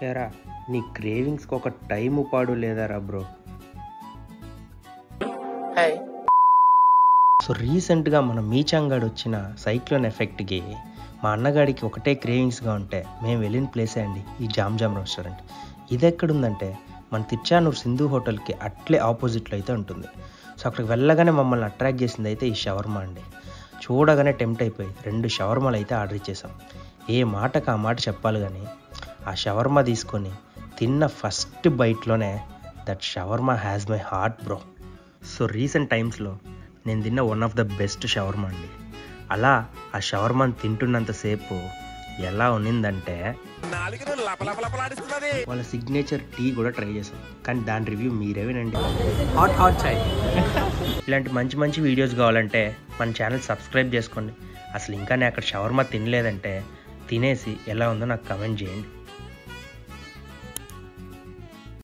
ఏరా నీ క్రేవింగ్స్కి ఒక టైం పాడు లేదారా బ్రో సో రీసెంట్గా మన మీచంగాడు వచ్చిన సైక్లోన్ ఎఫెక్ట్కి మా అన్నగాడికి ఒకటే క్రేవింగ్స్గా ఉంటే మేము వెళ్ళిన ప్లేసే అండి ఈ జామ్ జామ్ రెస్టారెంట్ ఇది ఎక్కడుందంటే మన తిచ్చానూరు సింధు హోటల్కి అట్లే ఆపోజిట్లో అయితే ఉంటుంది సో అక్కడికి వెళ్ళగానే మమ్మల్ని అట్రాక్ట్ చేసింది అయితే ఈ షవర్మా అండి చూడగానే టెంప్ట్ అయిపోయి రెండు షవర్మాలు అయితే ఆర్డర్ ఇచ్చేసాం ఏ మాటకు ఆ మాట చెప్పాలి కానీ ఆ షవర్మా తీసుకొని తిన్న ఫస్ట్ బైట్లోనే that shawarma has my heart bro so recent టైమ్స్లో నేను తిన్న one of the best shawarma అండి అలా ఆ షవర్మాని తింటున్నంతసేపు ఎలా ఉన్నిందంటే వాళ్ళ సిగ్నేచర్ టీ కూడా ట్రై చేసాం కానీ దాని రివ్యూ మీరే వినండి హాట్ హాట్ చాయ్ ఇలాంటి మంచి మంచి వీడియోస్ కావాలంటే మన ఛానల్ సబ్స్క్రైబ్ చేసుకోండి అసలు ఇంకా నేను అక్కడ షవర్మా తినలేదంటే తినేసి ఎలా ఉందో నాకు కమెంట్ చేయండి